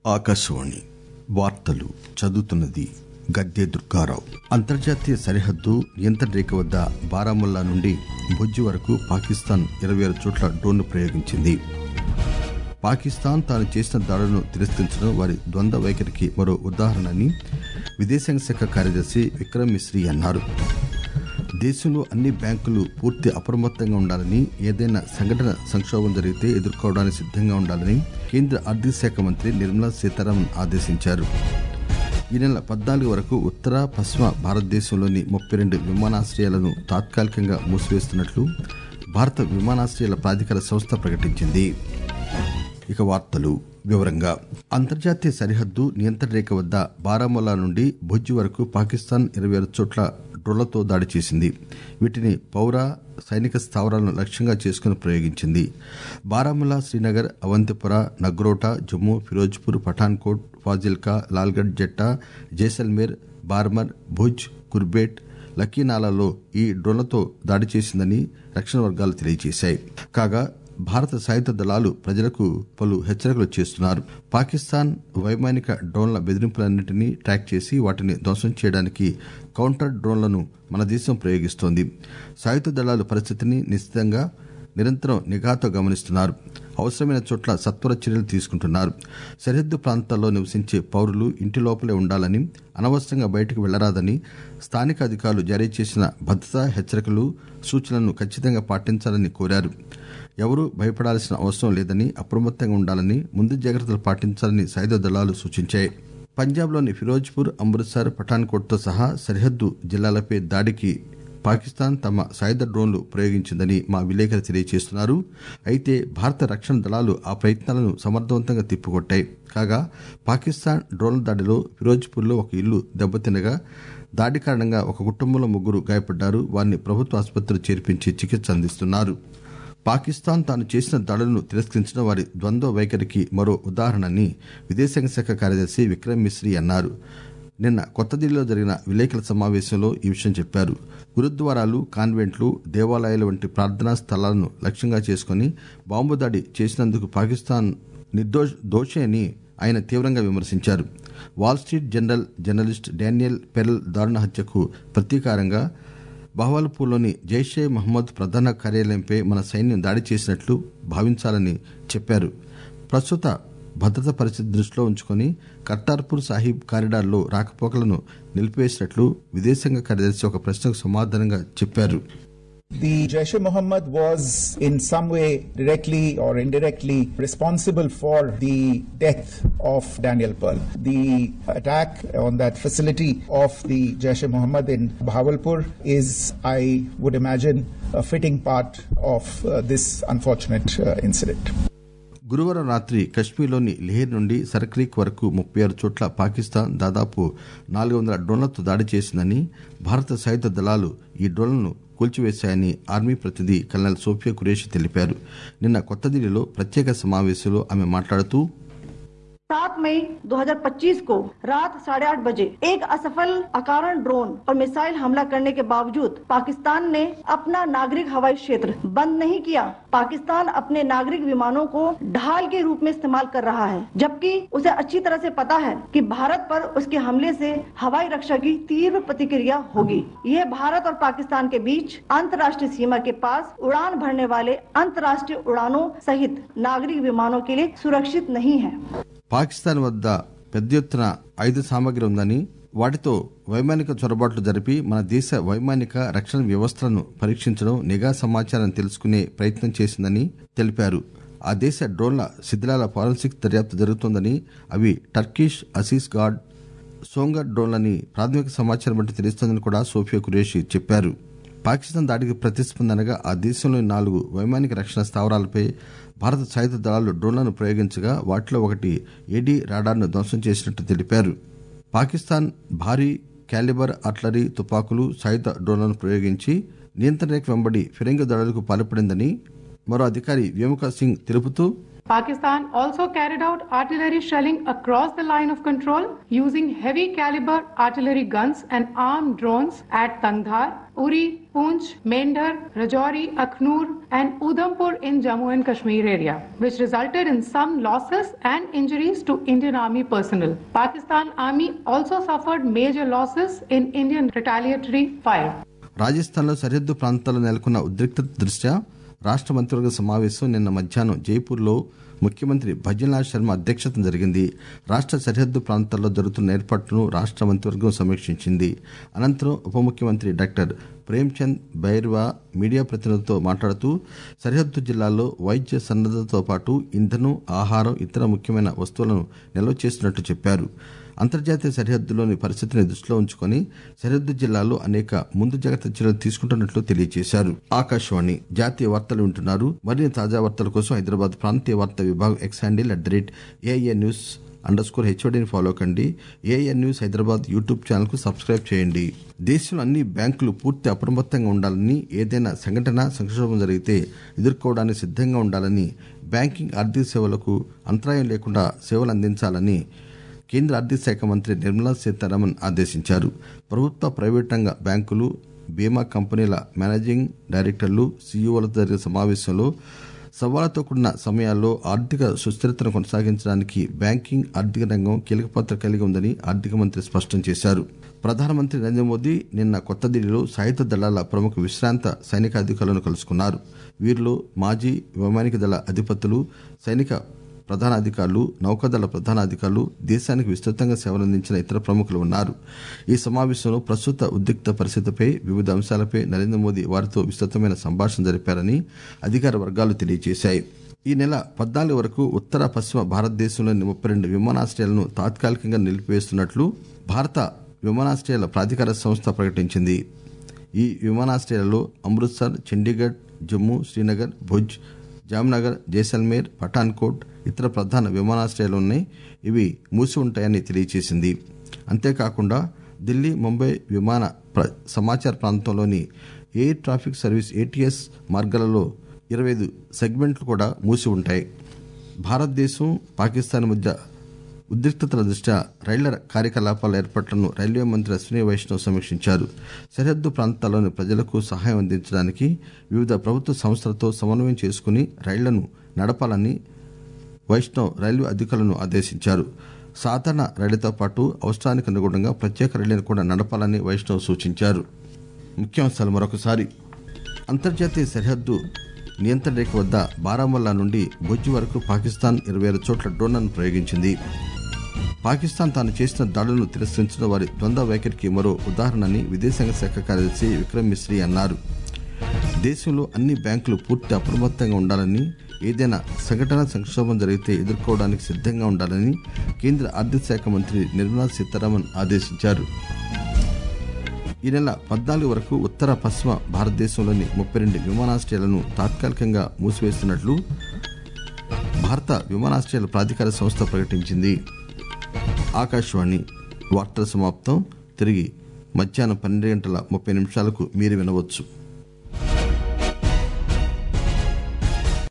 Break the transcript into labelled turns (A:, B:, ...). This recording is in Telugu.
A: ఆకాశవాణి వార్తలు చదువుతున్నది గద్దె దుర్గారావు అంతర్జాతీయ సరిహద్దు నియంత్రణ రేఖ వద్ద బారాముల్లా నుండి భుజ్ వరకు పాకిస్తాన్ ఇరవై ఆరు చోట్ల డ్రోన్ను ప్రయోగించింది పాకిస్తాన్ తాను చేసిన దాడులను తిరస్కరించడం వారి ద్వంద్వ వైఖరికి మరో ఉదాహరణని విదేశాంగ శాఖ కార్యదర్శి విక్రమ్ మిశ్రీ అన్నారు దేశంలో అన్ని బ్యాంకులు పూర్తి అప్రమత్తంగా ఉండాలని ఏదైనా సంఘటన సంక్షోభం జరిగితే ఎదుర్కోవడానికి సిద్ధంగా ఉండాలని కేంద్ర ఆర్థిక శాఖ మంత్రి నిర్మలా సీతారామన్ ఆదేశించారు ఈ నెల పద్నాలుగు వరకు ఉత్తర పశ్చిమ భారతదేశంలోని ముప్పై రెండు విమానాశ్రయాలను తాత్కాలికంగా మూసివేస్తున్నట్లు భారత విమానాశ్రయాల ప్రాధికార సంస్థ ప్రకటించింది ఇక వార్తలు వివరంగా అంతర్జాతీయ సరిహద్దు నియంత్రణ రేఖ వద్ద బారాముల్లా నుండి భుజ్ వరకు పాకిస్తాన్ ఇరవై ఆరు చోట్ల డ్రోన్లతో దాడి చేసింది వీటిని పౌర సైనిక స్థావరాలను లక్ష్యంగా చేసుకుని ప్రయోగించింది బారాముల్లా శ్రీనగర్ అవంతిపుర నగ్రోటా జమ్మూ ఫిరోజ్పూర్ పఠాన్కోట్ ఫాజిల్కా లాల్గఢ్ జట్టా జైసల్మేర్ బార్మర్ భుజ్ కుర్బేట్ లక్కీనాలాలో ఈ డ్రోన్లతో దాడి చేసిందని రక్షణ వర్గాలు తెలియజేశాయి కాగా భారత సాయుధ దళాలు ప్రజలకు పలు హెచ్చరికలు చేస్తున్నారు పాకిస్తాన్ వైమానిక డ్రోన్ల బెదిరింపులన్నింటినీ ట్రాక్ చేసి వాటిని ధ్వంసం చేయడానికి కౌంటర్ డ్రోన్లను మన దేశం ప్రయోగిస్తోంది సాయుధ దళాలు పరిస్థితిని నిశ్చితంగా నిరంతరం నిఘాతో గమనిస్తున్నారు అవసరమైన చోట్ల సత్వర చర్యలు తీసుకుంటున్నారు సరిహద్దు ప్రాంతాల్లో నివసించే పౌరులు ఇంటి లోపలే ఉండాలని అనవసరంగా బయటకు వెళ్లరాదని స్థానిక అధికారులు జారీ చేసిన భద్రతా హెచ్చరికలు సూచనలను ఖచ్చితంగా పాటించాలని కోరారు ఎవరూ భయపడాల్సిన అవసరం లేదని అప్రమత్తంగా ఉండాలని ముందు జాగ్రత్తలు పాటించాలని సాయుధ దళాలు సూచించాయి పంజాబ్లోని ఫిరోజ్పూర్ అమృత్సర్ పఠాన్కోట్తో సహా సరిహద్దు జిల్లాలపై దాడికి పాకిస్తాన్ తమ సాయుధ డ్రోన్లు ప్రయోగించిందని మా విలేకరి తెలియజేస్తున్నారు అయితే భారత రక్షణ దళాలు ఆ ప్రయత్నాలను సమర్థవంతంగా తిప్పికొట్టాయి కాగా పాకిస్తాన్ డ్రోన్ల దాడిలో ఫిరోజ్పూర్లో ఒక ఇల్లు దెబ్బతినగా దాడి కారణంగా ఒక కుటుంబంలో ముగ్గురు గాయపడ్డారు వారిని ప్రభుత్వ ఆసుపత్రిలో చేర్పించి చికిత్స అందిస్తున్నారు పాకిస్తాన్ తాను చేసిన దాడులను తిరస్కరించడం వారి ద్వంద్వ వైఖరికి మరో ఉదాహరణని విదేశాంగ శాఖ కార్యదర్శి విక్రమ్ మిశ్రీ అన్నారు నిన్న కొత్త ఢిల్లీలో జరిగిన విలేకరుల సమావేశంలో ఈ విషయం చెప్పారు గురుద్వారాలు కాన్వెంట్లు దేవాలయాలు వంటి ప్రార్థనా స్థలాలను లక్ష్యంగా చేసుకుని బాంబు దాడి చేసినందుకు పాకిస్తాన్ నిర్దోష దోషి అని ఆయన తీవ్రంగా విమర్శించారు Wall Street Journal journalist Daniel Pearl దారుణ హత్యకు ప్రతీకారంగా బహవల్పూర్లోని జైషే మహమ్మద్ ప్రధాన కార్యాలయంపై మన సైన్యం దాడి చేసినట్లు భావించాలని చెప్పారు ప్రస్తుత భద్రతా పరిస్థితి దృష్టిలో ఉంచుకుని కర్తార్పూర్ సాహిబ్ కారిడార్లో రాకపోకలను నిలిపివేసినట్లు విదేశాంగ కార్యదర్శి ఒక ప్రశ్నకు సమాధానంగా చెప్పారు
B: The Jaish-e-Mohammed was in some way directly or indirectly responsible for the death of Daniel Pearl. The attack on that facility of the Jaish-e-Mohammed in Bahawalpur is, I would imagine, a fitting part of uh, this unfortunate uh, incident.
A: గురువారం రాత్రి కశ్మీర్లోని లేహ్ నుండి సర్క్రీక్ వరకు ముప్పై ఆరు చోట్ల పాకిస్తాన్ దాదాపు నాలుగు వందల డ్రోన్లతో దాడి చేసిందని భారత సాయుధ దళాలు ఈ డ్రోన్లను కూల్చివేశాయని ఆర్మీ ప్రతినిధి కల్నల్ సోఫియా కురేషి తెలిపారు నిన్న కొత్త ఢిల్లీలో ప్రత్యేక సమావేశంలో ఆమె మాట్లాడుతూ
C: सात मई 2025 को रात साढ़े आठ बजे एक असफल अकारण ड्रोन और मिसाइल हमला करने के बावजूद पाकिस्तान ने अपना नागरिक हवाई क्षेत्र बंद नहीं किया पाकिस्तान अपने नागरिक विमानों को ढाल के रूप में इस्तेमाल कर रहा है जबकि उसे अच्छी तरह से पता है कि भारत पर उसके हमले से हवाई रक्षा की तीव्र प्रतिक्रिया होगी यह भारत और पाकिस्तान के बीच अंतर्राष्ट्रीय सीमा के पास उड़ान भरने वाले अंतर्राष्ट्रीय उड़ानों सहित नागरिक विमानों के लिए सुरक्षित नहीं है
A: పాకిస్తాన్ వద్ద పెద్ద ఎత్తున ఆయుధ సామగ్రి ఉందని వాటితో వైమానిక చొరబాట్లు జరిపి మన దేశ వైమానిక రక్షణ వ్యవస్థలను పరీక్షించడం నిఘా సమాచారం తెలుసుకునే ప్రయత్నం చేసిందని తెలిపారు ఆ దేశ డ్రోన్ల శిథిలాల ఫారెన్సిక్ దర్యాప్తు జరుగుతోందని అవి టర్కిష్ అసీస్ గార్డ్ సోంగర్ డ్రోన్లని ప్రాథమిక సమాచారం బట్టి తెలుస్తోందని కూడా సోఫియా కురేషి చెప్పారు పాకిస్తాన్ దాడికి ప్రతిస్పందనగా ఆ దేశంలోని నాలుగు వైమానిక రక్షణ స్థావరాలపై భారత సాయుధ దళాలు డ్రోన్లను ప్రయోగించగా వాటిలో ఒకటి ఏడీ రాడార్ను ధ్వంసం చేసినట్టు తెలిపారు పాకిస్తాన్ భారీ క్యాలిబర్ ఆర్టిలరీ తుపాకులు సాయుధ డ్రోన్లను ప్రయోగించి నియంత్రణ రేఖ వెంబడి ఫిరంగి దాడులకు పాల్పడిందని మరో అధికారి వ్యోమికా సింగ్ తెలుపుతూ
D: Pakistan also carried out artillery shelling across the line of control using heavy caliber artillery guns and armed drones at Tangdhar, Uri, Poonch, Mendhar, Rajouri, Akhnur, and Udhampur in Jammu and Kashmir area, which resulted in some losses and injuries to Indian Army personnel. Pakistan Army also suffered major losses in Indian retaliatory fire.
A: రాజస్థాన్లో సరిహద్దు ప్రాంతాల్లో నెలకొన్న ఉద్రిక్తత దృష్ట్యా రాష్ట మంత్రివర్గ సమావేశం నిన్న మధ్యాహ్నం జైపూర్లో ముఖ్యమంత్రి భజన్లాల్ శర్మ అధ్యక్షతన జరిగింది రాష్ట సరిహద్దు ప్రాంతాల్లో జరుగుతున్న ఏర్పాట్లను రాష్ట మంత్రివర్గం సమీక్షించింది అనంతరం ఉప ముఖ్యమంత్రి డాక్టర్ ప్రేమ్చంద్ బైర్వా మీడియా ప్రతినిధులతో మాట్లాడుతూ సరిహద్దు జిల్లాల్లో వైద్య సన్నద్దతతో పాటు ఇంధనం ఆహారం ఇతర ముఖ్యమైన వస్తువులను నిల్వ చేస్తున్నట్లు చెప్పారు అంతర్జాతీయ సరిహద్దులోని పరిస్థితిని దృష్టిలో ఉంచుకొని సరిహద్దు జిల్లాల్లో అనేక ముందు జాగ్రత్త చర్యలు తీసుకుంటున్నట్లు తెలియజేశారు ఆకాశవాణి జాతీయ వార్తలు వింటున్నారు మరిన్ని తాజా వార్తల కోసం హైదరాబాద్ ప్రాంతీయ వార్తా విభాగం X handle at the rate AIR news underscore హెచ్ఓడిని ఫాలో కండి AIR news Hyderabad YouTube channel కు సబ్స్క్రైబ్ చేయండి దేశంలో అన్ని బ్యాంకులు పూర్తి అప్రమత్తంగా ఉండాలని ఏదైనా సంఘటన సంక్షోభం జరిగితే ఎదుర్కోవడానికి సిద్దంగా ఉండాలని బ్యాంకింగ్ ఆర్థిక సేవలకు అంతరాయం లేకుండా సేవలు అందించాలని కేంద్ర ఆర్థిక శాఖ మంత్రి నిర్మలా సీతారామన్ ఆదేశించారు ప్రభుత్వ ప్రైవేట్ రంగ బ్యాంకులు బీమా కంపెనీల మేనేజింగ్ డైరెక్టర్లు సీఈఓలతో జరిగిన సమావేశంలో సవాళ్లతో కూడిన సమయాల్లో ఆర్థిక సుస్థిరతను కొనసాగించడానికి బ్యాంకింగ్ ఆర్థిక రంగం కీలక పాత్ర కలిగి ఉందని ఆర్థిక మంత్రి స్పష్టం చేశారు ప్రధానమంత్రి నరేంద్ర మోదీ నిన్న కొత్త ఢిల్లీలో సాయుధ దళాల ప్రముఖ విశ్రాంత సైనిక అధికారులను కలుసుకున్నారు వీరిలో మాజీ వైమానిక దళ అధిపతులు సైనిక ప్రధాన అధికారులు నౌకాదళ ప్రధాన అధికారులు దేశానికి విస్తృతంగా సేవలందించిన ఇతర ప్రముఖులు ఉన్నారు ఈ సమావేశంలో ప్రస్తుత ఉద్రిక్త పరిస్థితిపై వివిధ అంశాలపై నరేంద్ర మోదీ వారితో విస్తృతమైన సంభాషణ జరిపారని అధికార వర్గాలు తెలియజేశాయి ఈ నెల పద్నాలుగు వరకు ఉత్తర పశ్చిమ భారతదేశంలోని ముప్పై రెండు విమానాశ్రయాలను తాత్కాలికంగా నిలిపివేస్తున్నట్లు భారత విమానాశ్రయాల ప్రాధికార సంస్థ ప్రకటించింది ఈ విమానాశ్రయాలలో అమృత్సర్ చండీగఢ్ జమ్మూ శ్రీనగర్ భుజ్ జామ్నగర్ జైసల్మేర్ పఠాన్కోట్ ఇతర ప్రధాన విమానాశ్రయాలు ఉన్నాయి ఇవి మూసి ఉంటాయని తెలియజేసింది అంతేకాకుండా ఢిల్లీ ముంబై విమాన ప్ర- సమాచార ప్రాంతంలోని ఎయిర్ ట్రాఫిక్ సర్వీస్ ఏటీఎస్ మార్గాలలో ఇరవై ఐదు సెగ్మెంట్లు కూడా మూసి ఉంటాయి భారతదేశం పాకిస్తాన్ మధ్య ఉద్రిక్తతల దృష్ట్యా రైళ్ల కార్యకలాపాల ఏర్పాట్లను రైల్వే మంత్రి అశ్విని వైష్ణవ్ సమీక్షించారు సరిహద్దు ప్రాంతాల్లోని ప్రజలకు సహాయం అందించడానికి వివిధ ప్రభుత్వ సంస్థలతో సమన్వయం చేసుకుని రైళ్లను నడపాలని వైష్ణవ్ రైల్వే అధికారులను ఆదేశించారు సాధారణ రైళ్లతో పాటు అవసరానికి అనుగుణంగా ప్రత్యేక రైళ్లను కూడా నడపాలని వైష్ణవ్ సూచించారు ముఖ్యాంశాలు మరొకసారి అంతర్జాతీయ సరిహద్దు నియంత్రణ రేఖ వద్ద బారాముల్లా నుండి భుజ్ వరకు పాకిస్తాన్ ఇరవై ఆరు చోట్ల డ్రోన్లను ప్రయోగించింది పాకిస్తాన్ తాను చేసిన దాడులను తిరస్కరించిన వారి ద్వంద్వ వైఖరికి మరో ఉదాహరణని విదేశాంగ శాఖ కార్యదర్శి విక్రమ్ మిశ్రీ అన్నారు దేశంలో అన్ని బ్యాంకులు పూర్తి అప్రమత్తంగా ఉండాలని ఏదైనా సంఘటన సంక్షోభం జరిగితే ఎదుర్కోవడానికి సిద్ధంగా ఉండాలని కేంద్ర ఆర్థిక శాఖ మంత్రి నిర్మలా సీతారామన్ ఆదేశించారు ఈ నెల పద్నాలుగు వరకు ఉత్తర పశ్చిమ భారతదేశంలోని ముప్పై రెండు విమానాశ్రయాలను తాత్కాలికంగా మూసివేస్తున్నట్లు భారత విమానాశ్రయాల ప్రాధికార సంస్థ ప్రకటించింది ఆకాశవాణి వార్తల సమాప్తం తిరిగి మధ్యాహ్నం పన్నెండు గంటల ముప్పై నిమిషాలకు మీరు వినవచ్చు